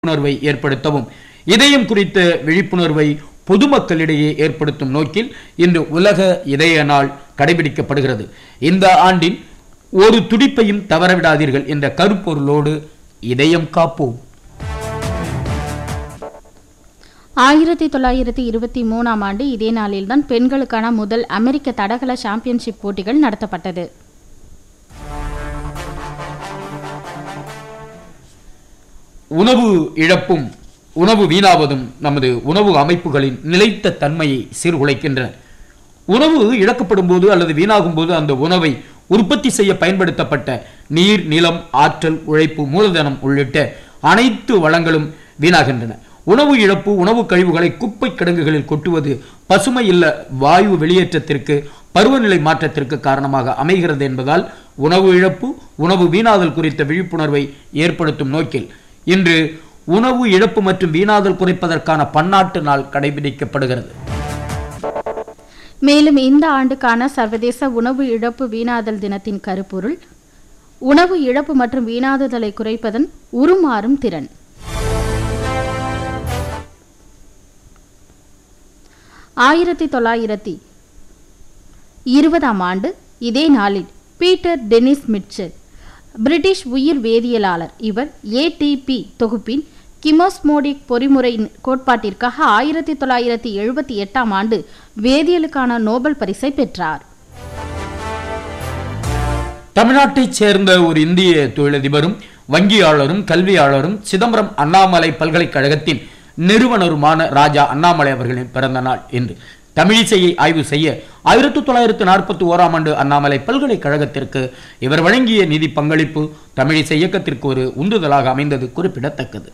விழிப்புணர்வை ஏற்படுத்தவும் இதயம் குறித்த விழிப்புணர்வை பொதுமக்களிடையே ஏற்படுத்தும் நோக்கில் இன்று உலக இதய நாள் கடைபிடிக்கப்படுகிறது இந்த ஆண்டின் ஒரு துடிப்பையும் தவறவிடாதீர்கள் என்ற கருப்பொருளோடு இதயம் காப்போம் ஆயிரத்தி தொள்ளாயிரத்தி இருபத்தி மூணாம் ஆண்டு இதே நாளில்தான் பெண்களுக்கான முதல் அமெரிக்க தடகள சாம்பியன்ஷிப் போட்டிகள் நடத்தப்பட்டது உணவு இழப்பும் உணவு வீணாவதும் நமது உணவு அமைப்புகளின் நிலைத்த தன்மையை சீர்குலைக்கின்றன உணவு இழக்கப்படும் போது அல்லது வீணாகும் போது அந்த உணவை உற்பத்தி செய்ய பயன்படுத்தப்பட்ட நீர் நிலம் ஆற்றல் உழைப்பு மூலதனம் உள்ளிட்ட அனைத்து வளங்களும் வீணாகின்றன உணவு இழப்பு உணவு கழிவுகளை குப்பை கிடங்குகளில் கொட்டுவது பசுமை இல்ல வாயு வெளியேற்றத்திற்கு பருவநிலை மாற்றத்திற்கு காரணமாக அமைகிறது என்பதால் உணவு இழப்பு உணவு வீணாதல் குறித்த விழிப்புணர்வை ஏற்படுத்தும் நோக்கில் இன்று உணவு இழப்பு மற்றும் வீணாதல் குறைப்பதற்கான பன்னாட்டு நாள் கடைபிடிக்கப்படுகிறது மேலும் இந்த ஆண்டுக்கான சர்வதேச உணவு இழப்பு வீணாதல் தினத்தின் கருப்பொருள் உணவு இழப்பு மற்றும் வீணாதுதலை குறைப்பதன் உருமாறும் திறன் ஆயிரத்தி தொள்ளாயிரத்தி இருபதாம் ஆண்டு இதே நாளில் பீட்டர் டெனிஸ் மிட்செல் பிரிட்டிஷ் உயிர் வேதியியலாளர் இவர் ஏடிபி தொகுப்பின் கிமோஸ்மோடிக் பொறிமுறை கோட்பாட்டிற்காக ஆயிரத்தி தொள்ளாயிரத்தி எழுபத்தி எட்டாம் ஆண்டு வேதியியலுக்கான நோபல் பரிசை பெற்றார் தமிழ்நாட்டைச் சேர்ந்த ஒரு இந்திய தொழிலதிபரும் வங்கியாளரும் கல்வியாளரும் சிதம்பரம் அண்ணாமலை பல்கலைக்கழகத்தின் நிறுவனருமான ராஜா அண்ணாமலை அவர்களின் பிறந்த நாள் என்று தமிழிசையை ஆய்வு செய்ய ஆயிரத்தி தொள்ளாயிரத்து நாற்பத்தி ஓராம் ஆண்டு அண்ணாமலை பல்கலைக்கழகத்திற்கு இவர் வழங்கிய நிதி பங்களிப்பு தமிழிசை இயக்கத்திற்கு ஒரு உந்துதலாக அமைந்தது குறிப்பிடத்தக்கது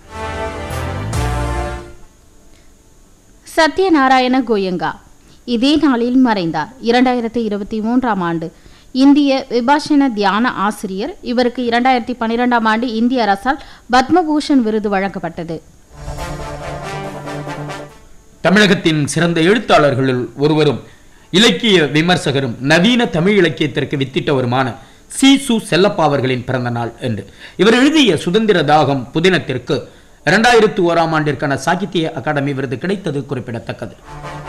சத்யநாராயண கோயங்கா இதே நாளில் மறைந்தார் இரண்டாயிரத்தி இருபத்தி மூன்றாம் ஆண்டு இந்திய விபாஷன தியான ஆசிரியர் இவருக்கு இரண்டாயிரத்தி பன்னிரெண்டாம் ஆண்டு இந்திய அரசால் பத்மபூஷன் விருது வழங்கப்பட்டது தமிழகத்தின் சிறந்த எழுத்தாளர்களுள் ஒருவரும் இலக்கிய விமர்சகரும் நவீன தமிழ் இலக்கியத்திற்கு வித்திட்டவருமான சி சு செல்லப்பா அவர்களின் பிறந்த நாள் என்று இவர் எழுதிய சுதந்திர தாகம் புதினத்திற்கு இரண்டாயிரத்து ஓராம் ஆண்டிற்கான சாகித்ய அகாடமி விருது கிடைத்தது குறிப்பிடத்தக்கது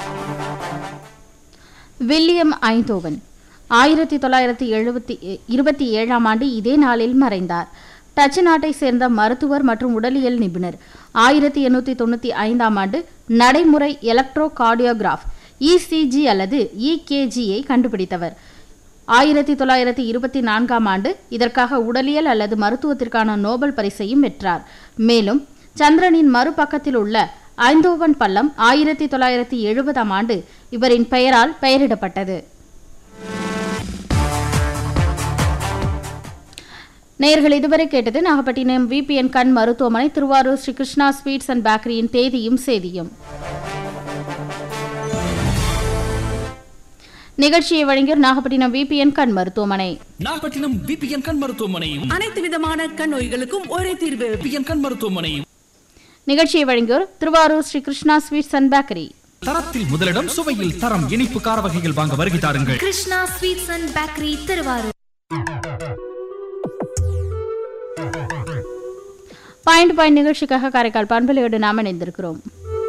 வில்லியம் ஐந்தோவன் ஆயிரத்தி தொள்ளாயிரத்தி எழுபத்தி இருபத்தி ஏழாம் ஆண்டு இதே நாளில் மறைந்தார் டச்சு நாட்டை சேர்ந்த மருத்துவர் மற்றும் உடலியல் நிபுணர் ஆயிரத்தி எண்ணூற்றி தொண்ணூற்றி ஐந்தாம் ஆண்டு நடைமுறை எலக்ட்ரோ கார்டியோகிராஃப் இசிஜி அல்லது இகேஜியை கண்டுபிடித்தவர் ஆயிரத்தி தொள்ளாயிரத்தி இருபத்தி நான்காம் ஆண்டு இதற்காக உடலியல் அல்லது மருத்துவத்திற்கான நோபல் பரிசையும் வென்றார் மேலும் சந்திரனின் மறுபக்கத்தில் உள்ள ஐந்தோவன் பள்ளம் ஆயிரத்தி தொள்ளாயிரத்தி எழுபதாம் ஆண்டு இவரின் பெயரால் பெயரிடப்பட்டது நேயர்கள் இதுவரை கேட்டது நாகப்பட்டினம் விபிஎன் கண் மருத்துவமனை திருவாரூர் ஸ்ரீ கிருஷ்ணா ஸ்வீட்ஸ் அண்ட் பேக்கரியின் தேதியும் சேதியும் நிகழ்ச்சியை வழங்கியோர் நாகப்பட்டினம் விபிஎன் கண் மருத்துவமனை நாகப்பட்டினம் பிபிஎன் கண் மருத்துவமனையும் அனைத்து விதமான கண் நோய்களுக்கும் ஒரே தீர்வு பிபிஎன் கண் மருத்துவமனையும் நிகழ்ச்சியை வழங்கியோர் Tiruvarur Sri Krishna sweets and bakery தரத்தில் முதலிடம் சுவையில் தரம் இனிப்பு கார வகைகள் வாங்க வருகை தாருங்கள் Krishna sweets and bakery Tiruvarur point point நிகழ்ச்சிக்காக காரைக்கால் பண்பலையோடு நாம் இணைந்திருக்கிறோம்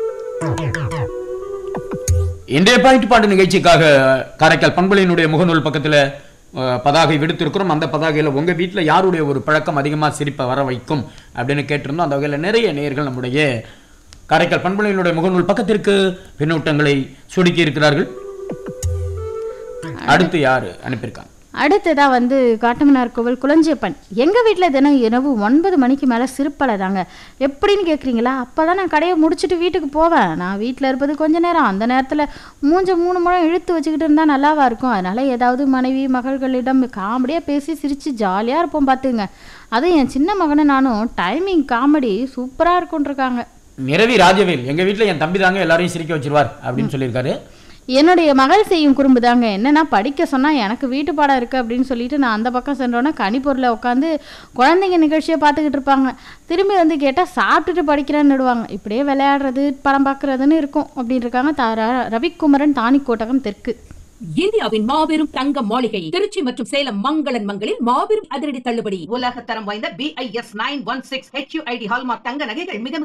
இன்றைய பாயிண்ட் பாட்டு நிகழ்ச்சிக்காக காரைக்கால் பண்பலையினுடைய முகநூல் பக்கத்துல அஹ், பதாகை விடுத்திருக்கிறோம் அந்த பதாகையில உங்க வீட்ல யாருடைய ஒரு பழக்கம் அதிகமா சிரிப்பை வர வைக்கும் அப்படின்னு கேட்டிருந்தோம் அந்த வகையில நிறைய நேயர்கள் நம்முடைய காரைக்கால் பண்பலையினுடைய முகநூல் பக்கத்திற்கு பின்னூட்டங்களை சுடுக்கி இருக்கிறார்கள் அடுத்து யாரு அனுப்பியிருக்காங்க அடுத்ததா வந்து காட்டுமன்னார் கோவில் குளஞ்சியப்பன் எங்க வீட்ல தினம் இரவு ஒன்பது மணிக்கு மேல சிறுப்பலை தாங்க எப்படின்னு கேக்குறீங்களா அப்பதான் நான் கடையை முடிச்சுட்டு வீட்டுக்கு போவேன் நான் வீட்ல இருப்பது கொஞ்ச நேரம் அந்த நேரத்துல மூஞ்ச மூணு முழம் இழுத்து வச்சுக்கிட்டு இருந்தா நல்லாவா இருக்கும் அதனால ஏதாவது மனைவி மகள்களிடம் காமெடியா பேசி சிரிச்சு ஜாலியா இருப்போம் பாத்துங்க அதுவும் என் சின்ன மகனை நானும் டைமிங் காமெடி சூப்பரா இருக்கும்ன்றிருக்காங்க நிரவி ராஜவேல் எங்க வீட்ல என் தம்பி தாங்க எல்லாரையும் சிரிக்க வச்சிருவார் அப்படின்னு சொல்லியிருக்காரு என்னுடைய மகள் செய்யும் குறும்பு தாங்க என்னன்னா படிக்க சொன்னா எனக்கு வீட்டு பாடம் இருக்கு அப்படின்னு சொல்லிட்டு நான் அந்த பக்கம் சென்றோன்னே கனிப்பொருளை உட்காந்து குழந்தைங்க நிகழ்ச்சியை பார்த்துக்கிட்டு இருப்பாங்க திரும்பி வந்து கேட்டால் சாப்பிட்டுட்டு படிக்கிறேன்னு விடுவாங்க இப்படியே விளையாடுறது படம் பார்க்கறதுன்னு இருக்கும் அப்படின்னு இருக்காங்க த- ர- ரவிக்குமரன் தானிக்கோட்டகம் தெற்கு இந்தியாவின் மாபெரும் தங்க மாளிகை திருச்சி மற்றும் சேலம் மங்களன் மங்களில் மாபெரும் அதிரடி தள்ளுபடி உலக தரம் வாய்ந்த BIS nine one six HUID hallmark தங்க நகைகள் மிக மிக